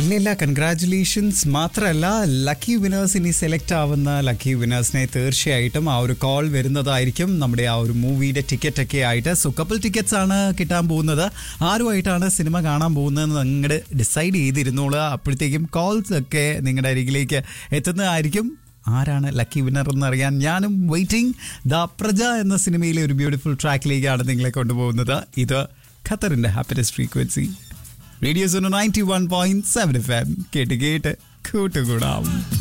ഇല്ല ഇല്ല കൺഗ്രാറ്റുലേഷൻസ് മാത്രമല്ല ലക്കി വിനേഴ്സ് ഇനി സെലക്ട് ആവുന്ന ലക്കി വിനേഴ്സിനെ തീർച്ചയായിട്ടും ആ ഒരു കോൾ വരുന്നതായിരിക്കും നമ്മുടെ ആ ഒരു മൂവിയുടെ ടിക്കറ്റ് ഒക്കെ ആയിട്ട് സോ കപ്പിൾ ടിക്കറ്റ്സ് ആണ് കിട്ടാൻ പോകുന്നത് ആരുമായിട്ടാണ് സിനിമ കാണാൻ പോകുന്നതെന്ന് അങ്ങോട്ട് ഡിസൈഡ് ചെയ്തിരുന്നോളുക അപ്പോഴത്തേക്കും കോൾസ് ഒക്കെ നിങ്ങളുടെ അരികിലേക്ക് എത്തുന്നതായിരിക്കും ആരാണ് ലക്കി വിന്നർ എന്ന് അറിയാൻ ഞാനും വെയിറ്റിംഗ് ദ പ്രജ എന്ന സിനിമയിലെ ഒരു ബ്യൂട്ടിഫുൾ ട്രാക്കിലേക്കാണ് നിങ്ങളെ കൊണ്ടുപോകുന്നത് ഇത് ഖത്തറിന്റെ happiness frequency radio zone ninety one point seven F M കേട്ട് കേട്ട് കൂട്ടുകൂടാം